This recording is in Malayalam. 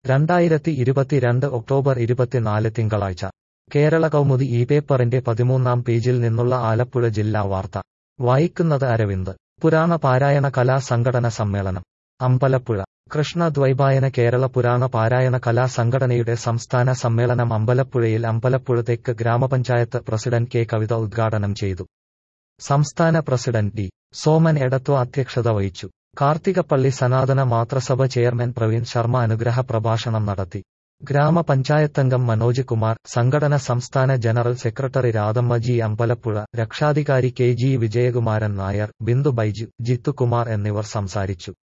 രണ്ടായിരത്തി ഇരുപത്തിരണ്ട് ഒക്ടോബർ ഇരുപത്തിനാല് തിങ്കളാഴ്ച കേരള കൗമുദി ഈ പേപ്പറിന്റെ പതിമൂന്നാം പേജിൽ നിന്നുള്ള ആലപ്പുഴ ജില്ലാ വാർത്ത വായിക്കുന്നത് അരവിന്ദ് പുരാണ പാരായണ കലാ സംഘടന സമ്മേളനം അമ്പലപ്പുഴ കൃഷ്ണ ദ്വൈപായന കേരള പുരാണ പാരായണ കലാ സംഘടനയുടെ സംസ്ഥാന സമ്മേളനം അമ്പലപ്പുഴയിൽ അമ്പലപ്പുഴ തെക്ക് ഗ്രാമപഞ്ചായത്ത് പ്രസിഡന്റ് കെ കവിത ഉദ്ഘാടനം ചെയ്തു സംസ്ഥാന പ്രസിഡന്റ് ഡി സോമൻ എടത്വ അധ്യക്ഷത വഹിച്ചു കാർത്തികപ്പള്ളി സനാതന മാതൃസഭ ചെയർമാൻ പ്രവീൺ ശർമ്മ അനുഗ്രഹ പ്രഭാഷണം നടത്തി ഗ്രാമപഞ്ചായത്തംഗം മനോജ് കുമാർ സംഘടന സംസ്ഥാന general secretary Radhamma G Ambalappuzha രക്ഷാധികാരി കെ ജി വിജയകുമാരൻ നായർ ബിന്ദു ബൈജു ജിത്തുകുമാർ എന്നിവർ സംസാരിച്ചു